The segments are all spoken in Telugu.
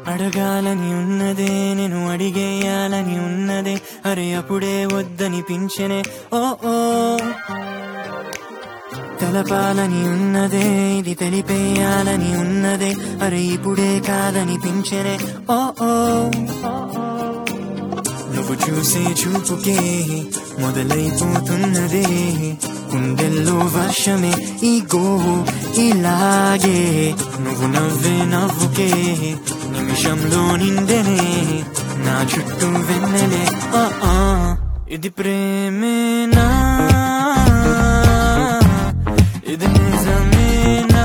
అడగాలని ఉన్నదే నేను అడిగేయాలని ఉన్నదే అరే అప్పుడే వద్దనిపించనే ఓ ఓ తెలపాలని ఉన్నదే ఇది తెలిపేయాలని ఉన్నదే అరే ఇప్పుడే కాదనిపించనే ఓ ఓ నువ్వు చూసే చూపుకే మొదలైపోతున్నదే గుండెల్లో వర్షమే ఈ గో ఇలాగే నువ్వు నవ్వే నవ్వుకే నిమిషంలో నిండెనే నా చుట్టూ వెన్నెలే ఆ ఆ ఇది ప్రేమేనా ఇది నిజమేనా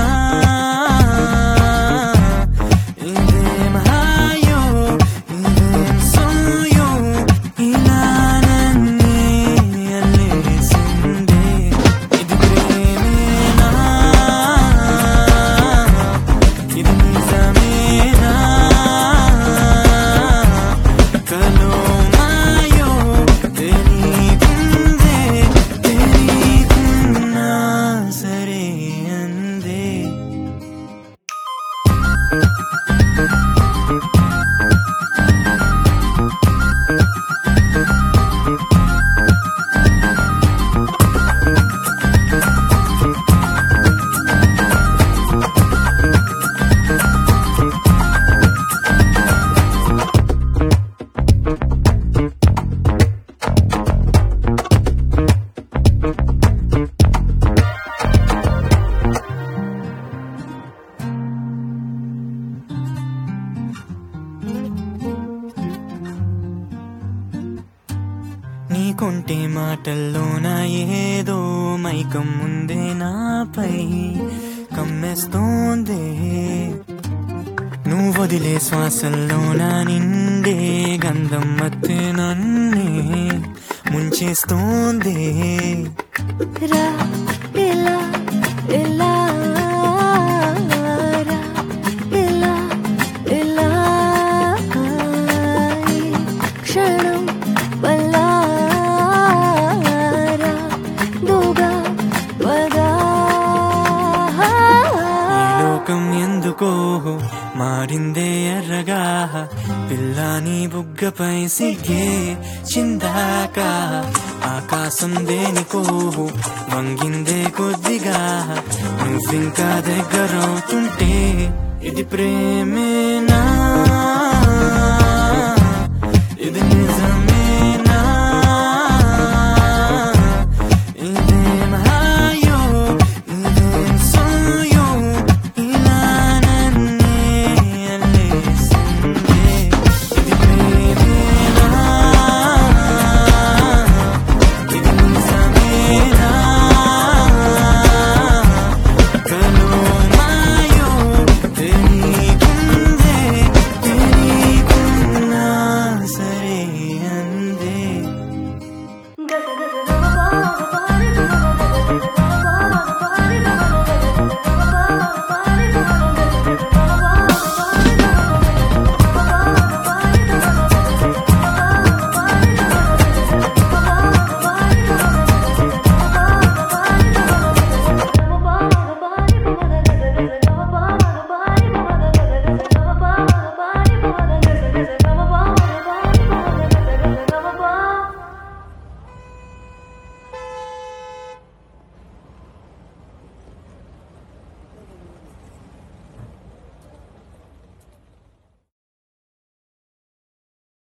ఇదేం హాయో ఇదేం సోయో ఇలా నన్నే అల్లేసిందే ఇది ప్రేమేనా ఇది నిజమేనా కలో మాయో తెలియకుందే తెలియకున్నా సరే అందే నీకుంటే మాటల్లోన ఏదో మైకం ముందే నాపై కమ్మేస్తోందే నువ్వు వదిలే శ్వాసల్లోన నిండే గంధం మత్తే నన్నే ముంచేస్తోందే రా ఇలా ఇలా రా ఇలా ఇలా ఈ క్షణం వల్లారా దుగా వదా ఈ లోకం ఎందుకో మారిందే ఎర్రగా పిల్లాని బుగ్గపై సిగ్గే చిందాక ఆకాశం దేనికో వంగిందే కొద్దిగా నువ్వింకా దగ్గరవుతుంటే ఇది ప్రేమే